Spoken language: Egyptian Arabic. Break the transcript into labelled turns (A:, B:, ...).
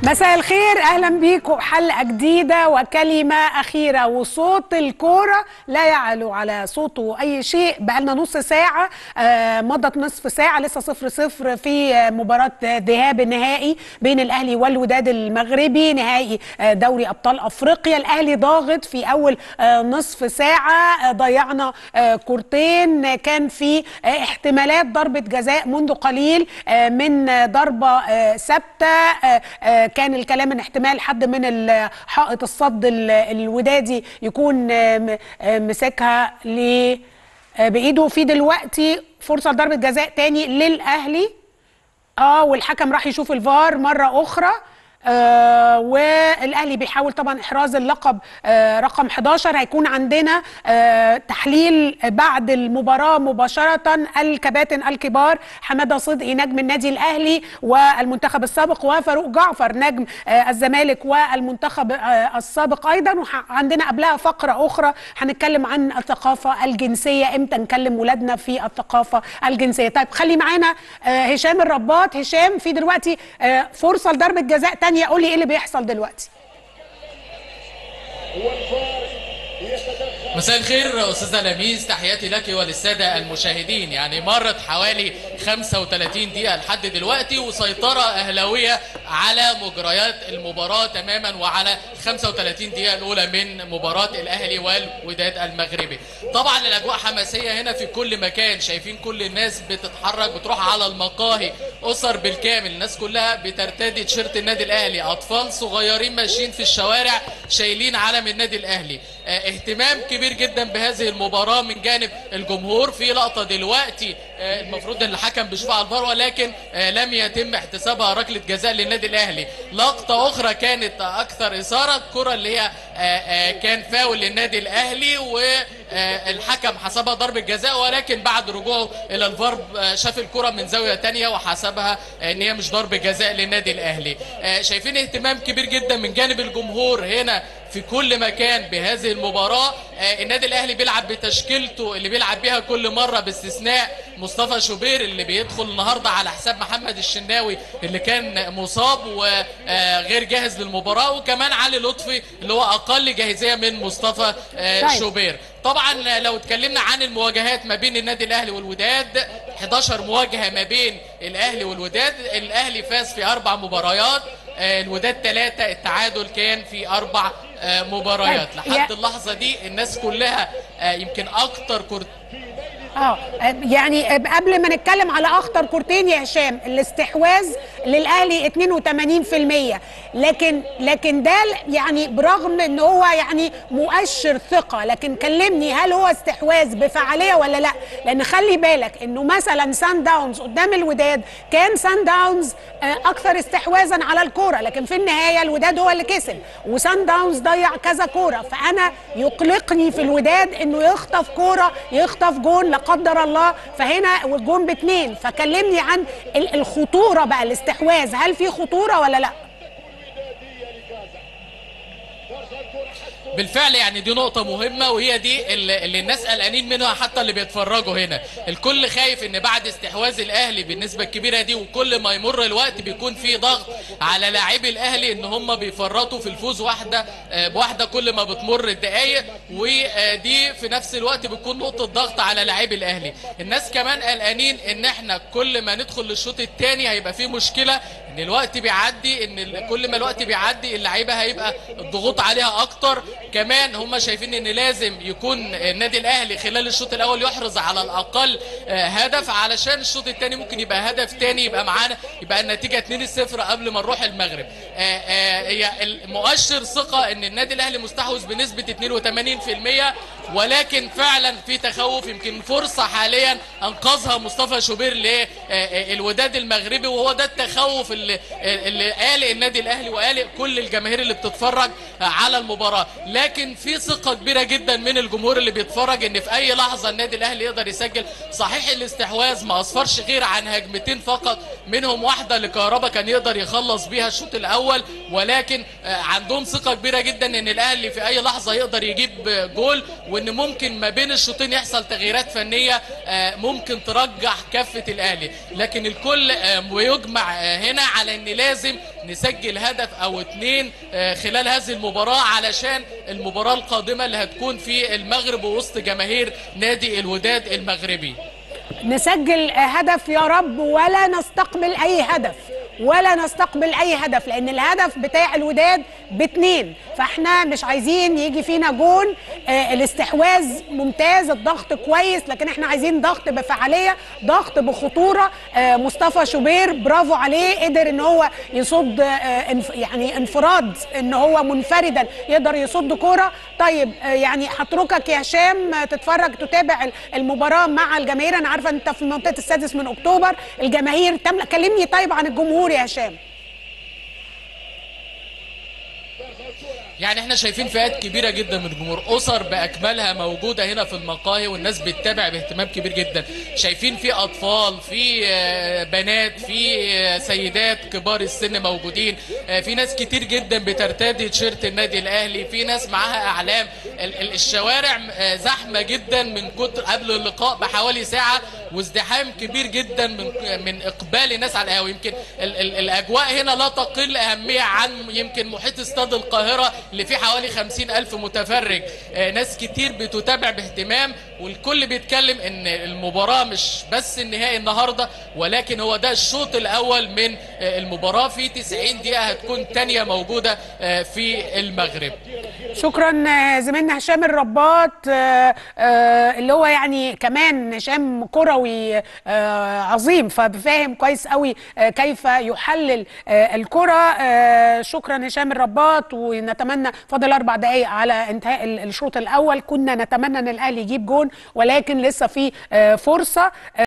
A: مساء الخير اهلا بيكم حلقه جديده وكلمه اخيره وصوت الكوره لا يعلو على صوته اي شيء بقالنا نص ساعه آه مضت نصف ساعه لسه صفر صفر في آه، مباراه ذهاب النهائي بين الاهلي والوداد المغربي نهائي آه دوري ابطال افريقيا الاهلي ضاغط في اول آه نصف ساعه آه ضيعنا آه كورتين كان في آه احتمالات ضربه جزاء منذ قليل آه من آه، ضربه آه ثابته آه آه كان الكلام ان احتمال حد من ال- حائط الصد ال- الودادي يكون آه، م- آه، مسكها ل آه، بايده في دلوقتي فرصه لضربه جزاء تاني للاهلي اه والحكم راح يشوف الفار مره اخرى آه والاهلي بيحاول طبعا احراز اللقب آه رقم 11 هيكون عندنا آه تحليل بعد المباراه مباشره الكباتن الكبار حماده صدقي نجم النادي الاهلي والمنتخب السابق وفاروق جعفر نجم آه الزمالك والمنتخب آه السابق ايضا وعندنا قبلها فقره اخرى هنتكلم عن الثقافه الجنسيه امتى نكلم ولادنا في الثقافه الجنسيه طيب خلي معانا آه هشام الرباط هشام في دلوقتي آه فرصه لضربه جزاء تانية قول لي ايه اللي بيحصل دلوقتي
B: مساء الخير استاذه لميس تحياتي لك وللساده المشاهدين يعني مرت حوالي 35 دقيقه لحد دلوقتي وسيطره اهلاويه على مجريات المباراه تماما وعلى 35 دقيقه الاولى من مباراه الاهلي والوداد المغربي طبعا الاجواء حماسيه هنا في كل مكان شايفين كل الناس بتتحرك بتروح على المقاهي اسر بالكامل الناس كلها بترتدي تيشيرت النادي الاهلي اطفال صغيرين ماشيين في الشوارع شايلين علم النادي الاهلي آه، اهتمام كبير جدا بهذه المباراه من جانب الجمهور في لقطه دلوقتي آه، المفروض ان الحكم بيشوفها على الفار ولكن آه، لم يتم احتسابها ركله جزاء للنادي الاهلي لقطه اخرى كانت اكثر اثاره الكره اللي هي آه، آه، كان فاول للنادي الاهلي والحكم حسبها ضربه جزاء ولكن بعد رجوعه الى الفار آه، شاف الكره من زاويه تانية وحسبها آه، ان هي مش ضربه جزاء للنادي الاهلي آه، شايفين اهتمام كبير جدا من جانب الجمهور هنا في كل مكان بهذه المباراة آه، النادي الأهلي بيلعب بتشكيلته اللي بيلعب بيها كل مرة باستثناء مصطفى شوبير اللي بيدخل النهاردة على حساب محمد الشناوي اللي كان مصاب وغير جاهز للمباراة وكمان علي لطفي اللي هو أقل جاهزية من مصطفى آه،
A: طيب.
B: شوبير طبعا لو اتكلمنا عن المواجهات ما بين النادي الاهلي والوداد 11 مواجهه ما بين الاهلي والوداد الاهلي فاز في اربع مباريات آه، الوداد ثلاثة التعادل كان في أربع آه، مباريات
A: طيب،
B: لحد
A: يا-
B: اللحظة دي الناس كلها آه، يمكن أكتر كرة
A: اه يعني قبل ما نتكلم على اخطر كورتين يا هشام الاستحواذ للاهلي 82% لكن لكن ده يعني برغم ان هو يعني مؤشر ثقه لكن كلمني هل هو استحواذ بفعاليه ولا لا لان خلي بالك انه مثلا سان داونز قدام الوداد كان سان داونز آه، اكثر استحواذا على الكوره لكن في النهايه الوداد هو اللي كسب وسان داونز ضيع كذا كوره فانا يقلقني في الوداد انه يخطف كوره يخطف جون لا قدر الله فهنا والجون باتنين فكلمني عن ال- الخطوره بقى الاستحواذ هل في خطوره ولا لا
B: بالفعل يعني دي نقطة مهمة وهي دي اللي اللي الناس قلقانين منها حتى اللي بيتفرجوا هنا الكل خايف ان بعد استحواذ الاهلي بالنسبة الكبيرة دي وكل ما يمر الوقت بيكون في ضغط على لاعبي الاهلي ان هم بيفرطوا في الفوز واحدة آه، بواحدة كل ما بتمر الدقايق ودي في نفس الوقت بتكون نقطة ضغط على لاعبي الاهلي الناس كمان قلقانين ان احنا كل ما ندخل للشوط الثاني هيبقى في مشكلة ان الوقت بيعدي ان ال- كل ما الوقت بيعدي اللعيبه هيبقى الضغوط عليها اكتر كمان هم شايفين ان لازم يكون النادي الاهلي خلال الشوط الاول يحرز على الاقل آه، هدف علشان الشوط الثاني ممكن يبقى هدف ثاني يبقى معانا يبقى النتيجه 2-0 قبل ما نروح المغرب آه، آه، هي المؤشر ثقه ان النادي الاهلي مستحوذ بنسبه 82% ولكن فعلا في تخوف يمكن فرصه حاليا انقذها مصطفى شوبير للوداد المغربي وهو ده التخوف اللي اللي قالق النادي الاهلي وقالق كل الجماهير اللي بتتفرج على المباراه لكن في ثقه كبيره جدا من الجمهور اللي بيتفرج ان في اي لحظه النادي الاهلي يقدر يسجل صحيح الاستحواذ ما اصفرش غير عن هجمتين فقط منهم واحده لكهربا كان يقدر يخلص بيها الشوط الاول ولكن آه، عندهم ثقه كبيره جدا ان الاهلي في اي لحظه يقدر يجيب جول وان ممكن ما بين الشوطين يحصل تغييرات فنيه آه، ممكن ترجح كفه الاهلي لكن الكل آه، ويجمع آه، هنا على ان لازم نسجل هدف او اتنين آه، خلال هذه المباراه علشان المباراه القادمه اللي هتكون في المغرب وسط جماهير نادي الوداد المغربي
A: نسجل هدف يا رب ولا نستقبل اي هدف ولا نستقبل اي هدف لان الهدف بتاع الوداد باتنين فاحنا مش عايزين يجي فينا جون آه الاستحواذ ممتاز الضغط كويس لكن احنا عايزين ضغط بفعاليه ضغط بخطوره آه مصطفى شوبير برافو عليه قدر ان هو يصد آه انف يعني انفراد ان هو منفردا يقدر يصد كوره طيب آه يعني هتركك يا هشام آه، تتفرج تتابع المباراه مع الجماهير انا عارفه انت في منطقه السادس من اكتوبر الجماهير تملا كلمني طيب عن الجمهور يا هشام
B: يعني احنا شايفين فئات كبيره جدا من الجمهور اسر باكملها موجوده هنا في المقاهي والناس بتتابع باهتمام كبير جدا شايفين في اطفال في آه، بنات في آه، سيدات كبار السن موجودين آه، في ناس كتير جدا بترتدي تيشيرت النادي الاهلي في ناس معاها اعلام ال- ال- الشوارع آه، زحمه جدا من كتر قبل اللقاء بحوالي ساعه وازدحام كبير جدا من من اقبال الناس على القهوه يمكن ال ال الاجواء هنا لا تقل اهميه عن يمكن محيط استاد القاهره اللي فيه حوالي خمسين الف متفرج آه، ناس كتير بتتابع باهتمام والكل بيتكلم ان المباراه مش بس النهائي النهارده ولكن هو ده الشوط الاول من آه، المباراه في 90 دقيقه هتكون تانية موجوده آه، في المغرب
A: شكرا آه، زميلنا هشام الرباط آه، آه، اللي هو يعني كمان هشام كروي آه، عظيم ففاهم كويس قوي آه، كيف يحلل آه، الكرة آه، شكرا هشام الرباط ونتمنى فاضل اربع دقائق على انتهاء ال- الشوط الاول كنا نتمنى ان الاهلي يجيب جون ولكن لسه في آه، فرصة